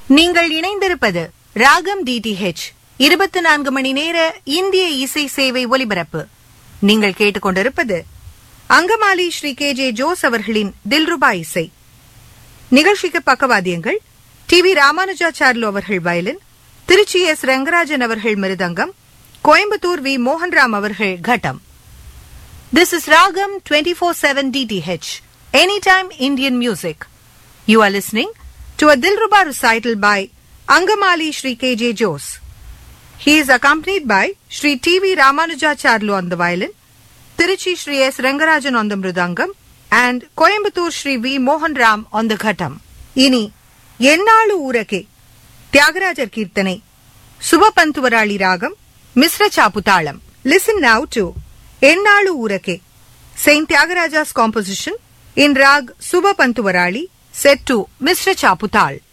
நீங்கள் இணைந்திருப்பது ராகம் டிடிஹெச் இருபத்தி நான்கு மணி நேர இந்திய இசை சேவை ஒலிபரப்பு நீங்கள் கேட்டுக்கொண்டிருப்பது அங்கமாலி ஸ்ரீ கே ஜே ஜோஸ் அவர்களின் தில்ருபா இசை நிகழ்ச்சிக்கு பக்கவாத்தியங்கள் டி வி ராமானுஜாச்சார்லு அவர்கள் வயலின் திருச்சி எஸ் ரங்கராஜன் அவர்கள் மிருதங்கம் கோயம்புத்தூர் வி மோகன்ராம் அவர்கள் கட்டம் This is Ragam 24/7 DTH, Anytime Indian Music. You are listening to a Dilruba recital by Angamali Sri K.J. Jose. He is accompanied by Sri T.V. Ramanujacharlu on the violin, Tiruchi Sri S. Rangarajan on the mridangam, and Coimbatore Sri V. Mohan Ram on the ghatam. இனி என்னாளு ஊரகே தியாகராஜர் கீர்த்தனை சுபபந்துவராளி ராகம் மிஸ்ர சாப்புதாளம் listen now to Ennalu Urake saint Thyagaraja's composition in raag Shubhapantuvarali set to Misra சாப்புதாள்